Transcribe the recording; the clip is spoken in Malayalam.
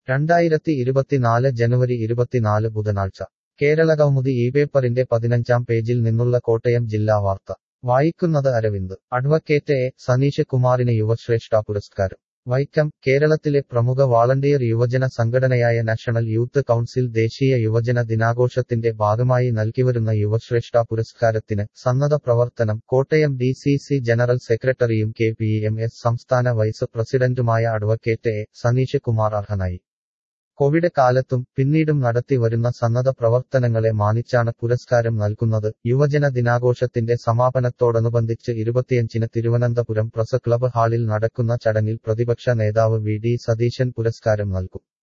രണ്ടായിരത്തി ഇരുപത്തിനാല് ജനുവരി ഇരുപത്തിനാല് ബുധനാഴ്ച കേരള കൗമുദി ഈ പേപ്പറിന്റെ പതിനഞ്ചാം പേജിൽ നിന്നുള്ള കോട്ടയം ജില്ലാ വാർത്ത വായിക്കുന്നത് അരവിന്ദ് അഡ്വക്കേറ്റ് എ സനീഷ് കുമാറിന് യുവശ്രേഷ്ഠ പുരസ്കാരം വൈക്കം കേരളത്തിലെ പ്രമുഖ വാളണ്ടിയർ യുവജന സംഘടനയായ നാഷണൽ യൂത്ത് കൗൺസിൽ ദേശീയ യുവജന ദിനാഘോഷത്തിന്റെ ഭാഗമായി നൽകിവരുന്ന യുവശ്രേഷ്ഠ പുരസ്കാരത്തിന് സന്നദ്ധ പ്രവർത്തനം Kottayam D C C general സെക്രട്ടറിയും കെ പി എം എസ് സംസ്ഥാന വൈസ് പ്രസിഡന്റുമായ അഡ്വക്കേറ്റ് എ സനീഷ് കുമാർ അർഹനായി കോവിഡ് കാലത്തും പിന്നീടും നടത്തി വരുന്ന സന്നദ്ധ പ്രവർത്തനങ്ങളെ മാനിച്ചാണ് പുരസ്കാരം നൽകുന്നത് യുവജന ദിനാഘോഷത്തിന്റെ സമാപനത്തോടനുബന്ധിച്ച് ഇരുപത്തിയഞ്ചിന് തിരുവനന്തപുരം പ്രസ് ക്ലബ് ഹാളിൽ നടക്കുന്ന ചടങ്ങിൽ പ്രതിപക്ഷ നേതാവ് വി ഡി സതീശൻ പുരസ്കാരം നൽകും